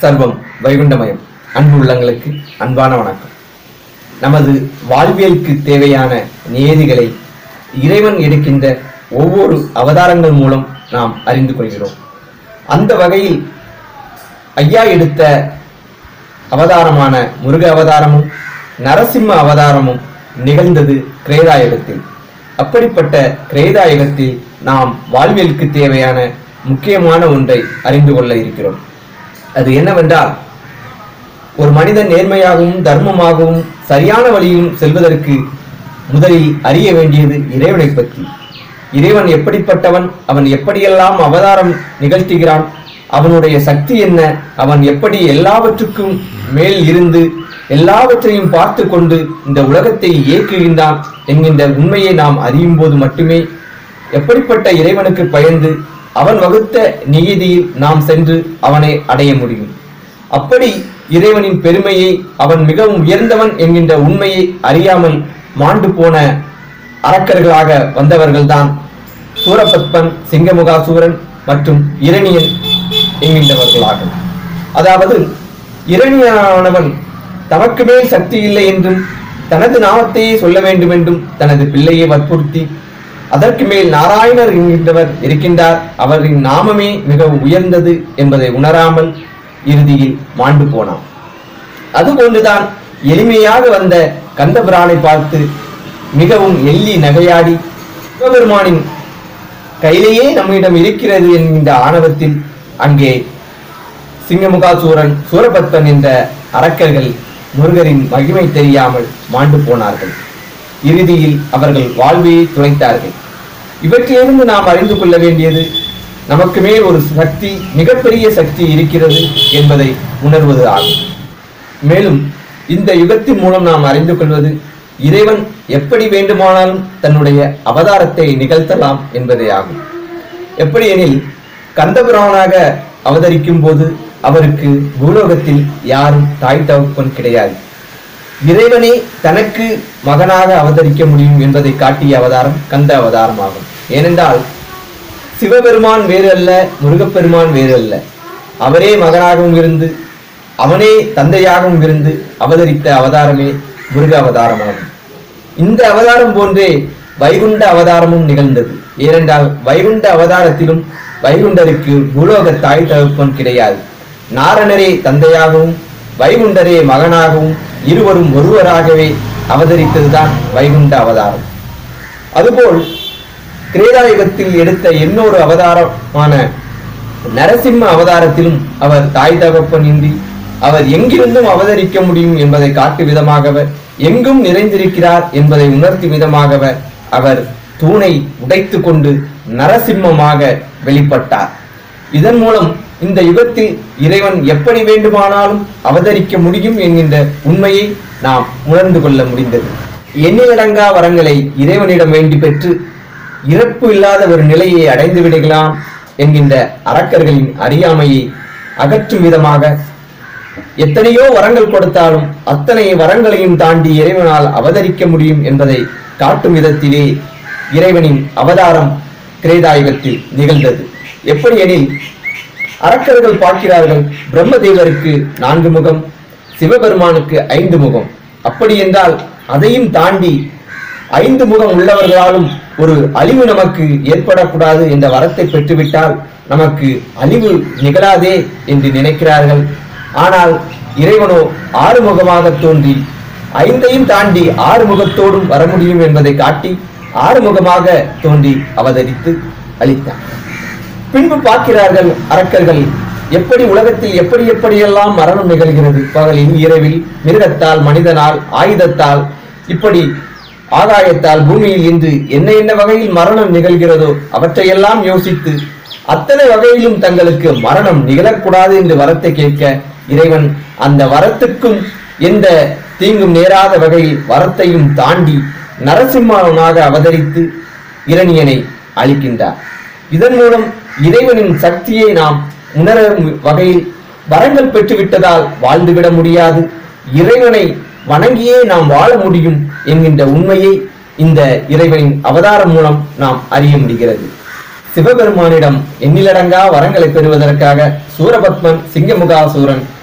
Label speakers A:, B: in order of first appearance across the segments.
A: சர்வம் வைகுண்டமயம் அன்பு உள்ளங்களுக்கு அன்பான வணக்கம் நமது வாழ்வியலுக்கு தேவையான நியதிகளை இறைவன் எடுக்கின்ற ஒவ்வொரு அவதாரங்கள் மூலம் நாம் அறிந்து கொள்கிறோம் அந்த வகையில் ஐயா எடுத்த அவதாரமான முருக அவதாரமும் நரசிம்ம அவதாரமும் நிகழ்ந்தது கிரேதாயுகத்தில் அப்படிப்பட்ட கிரேதாயுகத்தில் நாம் வாழ்வியலுக்கு தேவையான முக்கியமான ஒன்றை அறிந்து கொள்ள இருக்கிறோம் அது என்னவென்றால் ஒரு மனிதன் நேர்மையாகவும் தர்மமாகவும் சரியான வழியிலும் செல்வதற்கு முதலில் அறிய வேண்டியது இறைவனை பற்றி இறைவன் எப்படிப்பட்டவன் அவன் எப்படியெல்லாம் அவதாரம் நிகழ்த்துகிறான் அவனுடைய சக்தி என்ன அவன் எப்படி எல்லாவற்றுக்கும் மேல் இருந்து எல்லாவற்றையும் பார்த்து கொண்டு இந்த உலகத்தை இயக்குகின்றான் என்கின்ற உண்மையை நாம் அறியும் போது மட்டுமே எப்படிப்பட்ட இறைவனுக்கு பயந்து அவன் வகுத்த நியதியில் நாம் சென்று அவனை அடைய முடியும் அப்படி இறைவனின் பெருமையை அவன் மிகவும் உயர்ந்தவன் என்கின்ற உண்மையை அறியாமல் மாண்டு போன அரக்கர்களாக வந்தவர்கள்தான் சூரபத்மன் சிங்கமுகாசூரன் மற்றும் இரணியன் என்கின்றவர்களாகும் அதாவது இரணியனானவன் தமக்கு மேல் சக்தி இல்லை என்றும் தனது நாமத்தையே சொல்ல வேண்டும் என்றும் தனது பிள்ளையை வற்புறுத்தி அதற்கு மேல் நாராயணர் என்கின்றவர் இருக்கின்றார் அவரின் நாமமே மிக உயர்ந்தது என்பதை உணராமல் இறுதியில் மாண்டு போனான் அதுபோன்றுதான் எளிமையாக வந்த கந்தபிரானை பார்த்து மிகவும் எள்ளி நகையாடி சிவபெருமானின் கையிலேயே நம்மிடம் இருக்கிறது என்கின்ற ஆணவத்தில் அங்கே சிங்கமுகாசூரன் சூரபத்மன் என்ற அரக்கர்கள் முருகரின் மகிமை தெரியாமல் மாண்டு போனார்கள் இறுதியில் அவர்கள் வாழ்வையை துளைத்தார்கள் இவற்றிலிருந்து நாம் அறிந்து கொள்ள வேண்டியது நமக்கு மேல் ஒரு சக்தி மிகப்பெரிய சக்தி இருக்கிறது என்பதை உணர்வது ஆகும் மேலும் இந்த யுகத்தின் மூலம் நாம் அறிந்து கொள்வது இறைவன் எப்படி வேண்டுமானாலும் தன்னுடைய அவதாரத்தை நிகழ்த்தலாம் என்பதே ஆகும் எப்படி எனில் கந்தபுரானாக அவதரிக்கும் போது அவருக்கு பூலோகத்தில் யாரும் தாய் தகப்பன் கிடையாது இறைவனே தனக்கு மகனாக அவதரிக்க முடியும் என்பதை காட்டிய அவதாரம் கந்த அவதாரம் ஆகும் ஏனென்றால் சிவபெருமான் வேறு அல்ல முருகப்பெருமான் வேறு அல்ல அவரே மகனாகவும் இருந்து அவனே தந்தையாகவும் இருந்து அவதரித்த அவதாரமே முருக அவதாரமாகும் இந்த அவதாரம் போன்றே வைகுண்ட அவதாரமும் நிகழ்ந்தது ஏனென்றால் வைகுண்ட அவதாரத்திலும் வைகுண்டருக்கு பூலோக தாய் தகப்பன் கிடையாது நாரணரே தந்தையாகவும் வைகுண்டரே மகனாகவும் இருவரும் ஒருவராகவே அவதரித்ததுதான் வைகுண்ட அவதாரம் அதுபோல் கிரேதாயுகத்தில் எடுத்த இன்னொரு அவதாரமான நரசிம்ம அவதாரத்திலும் அவர் தாய் தகப்பன் இன்றி அவர் எங்கிருந்தும் அவதரிக்க முடியும் என்பதை காட்டு விதமாகவ எங்கும் நிறைந்திருக்கிறார் என்பதை உணர்த்தும் விதமாகவ அவர் தூணை உடைத்து கொண்டு நரசிம்மமாக வெளிப்பட்டார் இதன் மூலம் இந்த யுகத்தில் இறைவன் எப்படி வேண்டுமானாலும் அவதரிக்க முடியும் என்கின்ற உண்மையை நாம் உணர்ந்து கொள்ள முடிந்தது எண்ணிலடங்கா வரங்களை இறைவனிடம் வேண்டி பெற்று இறப்பு இல்லாத ஒரு நிலையை அடைந்து விடுகலாம் என்கின்ற அரக்கர்களின் அறியாமையை அகற்றும் விதமாக எத்தனையோ வரங்கள் கொடுத்தாலும் அத்தனை வரங்களையும் தாண்டி இறைவனால் அவதரிக்க முடியும் என்பதை காட்டும் விதத்திலே இறைவனின் அவதாரம் கிரேதாயுகத்தில் நிகழ்ந்தது எப்படி எனில் அரக்கர்கள் பார்க்கிறார்கள் பிரம்மதேவருக்கு நான்கு முகம் சிவபெருமானுக்கு ஐந்து முகம் அப்படி என்றால் அதையும் தாண்டி ஐந்து முகம் உள்ளவர்களாலும் ஒரு அழிவு நமக்கு ஏற்படக்கூடாது என்ற வரத்தை பெற்றுவிட்டால் நமக்கு அழிவு நிகழாதே என்று நினைக்கிறார்கள் ஆனால் இறைவனோ ஆறு முகமாக தோன்றி ஐந்தையும் தாண்டி ஆறு முகத்தோடும் வர முடியும் என்பதை காட்டி ஆறு முகமாக தோன்றி அவதரித்து அளித்தார் பின்பு பார்க்கிறார்கள் அரக்கர்கள் எப்படி உலகத்தில் எப்படி எப்படியெல்லாம் மரணம் நிகழ்கிறது பகலில் இரவில் மிருகத்தால் மனிதனால் ஆயுதத்தால் இப்படி ஆகாயத்தால் பூமியில் இன்று என்ன என்ன வகையில் மரணம் நிகழ்கிறதோ அவற்றையெல்லாம் யோசித்து அத்தனை வகையிலும் தங்களுக்கு மரணம் நிகழக்கூடாது என்று வரத்தை கேட்க இறைவன் அந்த வரத்துக்கும் எந்த தீங்கும் நேராத வகையில் வரத்தையும் தாண்டி நரசிம்மனாக அவதரித்து இரணியனை அளிக்கின்றார் இதன் மூலம் இறைவனின் சக்தியை நாம் உணரும் வகையில் வரங்கள் பெற்றுவிட்டதால் வாழ்ந்துவிட முடியாது இறைவனை வணங்கியே நாம் வாழ முடியும் என்கின்ற உண்மையை இந்த இறைவனின் அவதாரம் மூலம் நாம் அறிய முடிகிறது சிவபெருமானிடம் எண்ணிலடங்கா வரங்களை பெறுவதற்காக சூரபத்மன் சிங்கமுகாசூரன்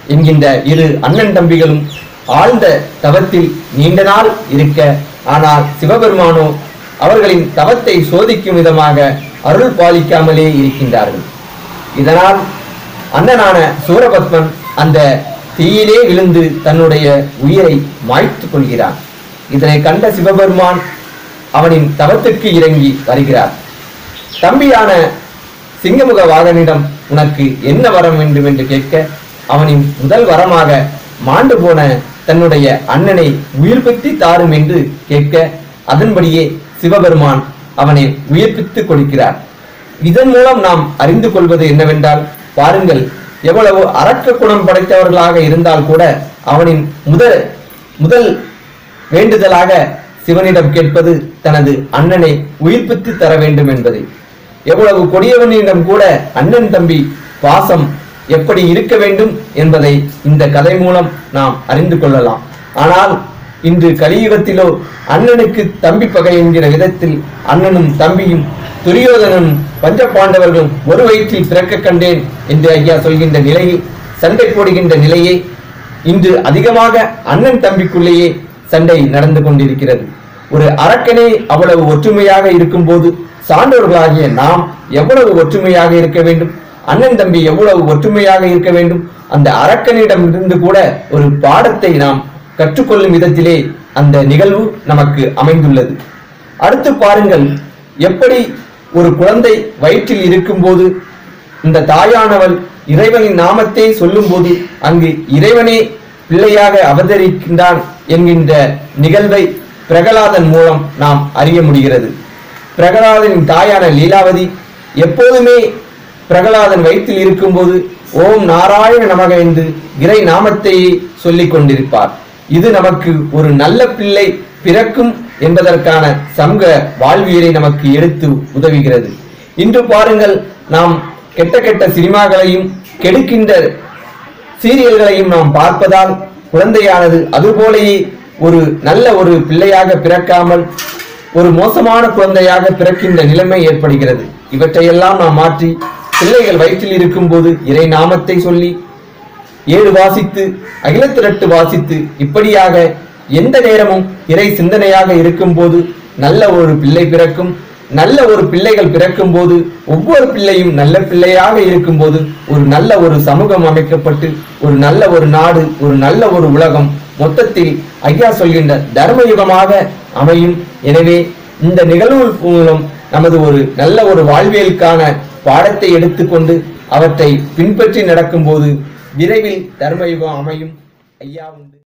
A: என்கின்ற இரு அண்ணன் தம்பிகளும் ஆழ்ந்த தவத்தில் நீண்ட நாள் இருக்க ஆனால் சிவபெருமானோ அவர்களின் தவத்தை சோதிக்கும் விதமாக அருள் பாலிக்காமலே இருக்கின்றார்கள் இதனால் அண்ணனான சூரபத்மன் அந்த தீயிலே விழுந்து தன்னுடைய உயிரை மாய்த்துக் கொள்கிறான் இதனை கண்ட சிவபெருமான் அவனின் தவத்துக்கு இறங்கி வருகிறார் தம்பியான சிங்கமுக வாகனிடம் உனக்கு என்ன வரம் வேண்டும் என்று கேட்க அவனின் முதல் வரமாக மாண்டு போன தன்னுடைய அண்ணனை உயிர்ப்பித்து தாரும் என்று கேட்க அதன்படியே சிவபெருமான் அவனை உயிர்ப்பித்து கொடுக்கிறார் இதன் மூலம் நாம் அறிந்து கொள்வது என்னவென்றால் பாருங்கள் எவ்வளவு அரக்க குணம் படைத்தவர்களாக இருந்தால் கூட அவனின் முதல் முதல் வேண்டுதலாக சிவனிடம் கேட்பது தனது அண்ணனை உயிர்ப்பித்து தர வேண்டும் என்பதை எவ்வளவு கொடியவனிடம் கூட அண்ணன் தம்பி பாசம் எப்படி இருக்க வேண்டும் என்பதை இந்த கதை மூலம் நாம் அறிந்து கொள்ளலாம் ஆனால் இன்று கலியுகத்திலோ அண்ணனுக்கு தம்பி பகை என்கிற விதத்தில் அண்ணனும் தம்பியும் துரியோதனனும் பஞ்ச பாண்டவர்களும் ஒரு வயிற்றில் பிறக்க கண்டேன் என்று ஐயா சொல்கின்ற நிலையில் சண்டை போடுகின்ற நிலையை இன்று அதிகமாக அண்ணன் தம்பிக்குள்ளேயே சண்டை நடந்து கொண்டிருக்கிறது ஒரு அரக்கனே அவ்வளவு ஒற்றுமையாக இருக்கும்போது சான்றோர்களாகிய நாம் எவ்வளவு ஒற்றுமையாக இருக்க வேண்டும் அண்ணன் தம்பி எவ்வளவு ஒற்றுமையாக இருக்க வேண்டும் அந்த அரக்கனிடம் இருந்து கூட ஒரு பாடத்தை நாம் கற்றுக்கொள்ளும் விதத்திலே அந்த நிகழ்வு நமக்கு அமைந்துள்ளது அடுத்து பாருங்கள் எப்படி ஒரு குழந்தை வயிற்றில் இருக்கும்போது இந்த தாயானவள் இறைவனின் நாமத்தை சொல்லும்போது அங்கு இறைவனே பிள்ளையாக அவதரிக்கின்றான் என்கின்ற நிகழ்வை பிரகலாதன் மூலம் நாம் அறிய முடிகிறது பிரகலாதனின் தாயான லீலாவதி எப்போதுமே பிரகலாதன் வயிற்றில் இருக்கும்போது ஓம் நாராயண நமக என்று இறை நாமத்தையே சொல்லிக் கொண்டிருப்பார் இது நமக்கு ஒரு நல்ல பிள்ளை பிறக்கும் என்பதற்கான சமூக வாழ்வியலை நமக்கு எடுத்து உதவுகிறது இன்று பாருங்கள் நாம் கெட்ட கெட்ட சினிமாக்களையும் கெடுக்கின்ற சீரியல்களையும் நாம் பார்ப்பதால் குழந்தையானது அதுபோலேயே ஒரு நல்ல ஒரு பிள்ளையாக பிறக்காமல் ஒரு மோசமான குழந்தையாக பிறக்கின்ற நிலைமை ஏற்படுகிறது இவற்றையெல்லாம் நாம் மாற்றி பிள்ளைகள் வயிற்றில் இருக்கும்போது இறை நாமத்தை சொல்லி ஏழு வாசித்து அகிலத்திரட்டு வாசித்து இப்படியாக எந்த நேரமும் இறை சிந்தனையாக இருக்கும்போது நல்ல ஒரு பிள்ளை பிறக்கும் நல்ல ஒரு பிள்ளைகள் பிறக்கும் போது ஒவ்வொரு பிள்ளையும் நல்ல பிள்ளையாக இருக்கும்போது ஒரு நல்ல ஒரு சமூகம் அமைக்கப்பட்டு ஒரு நல்ல ஒரு நாடு ஒரு நல்ல ஒரு உலகம் மொத்தத்தில் ஐயா சொல்கின்ற தர்மயுகமாக அமையும் எனவே இந்த நிகழ்வு மூலம் நமது ஒரு நல்ல ஒரு வாழ்வியலுக்கான பாடத்தை எடுத்துக்கொண்டு அவற்றை பின்பற்றி நடக்கும்போது விரைவில் தர்மயுகம் அமையும் ஐயா உண்டு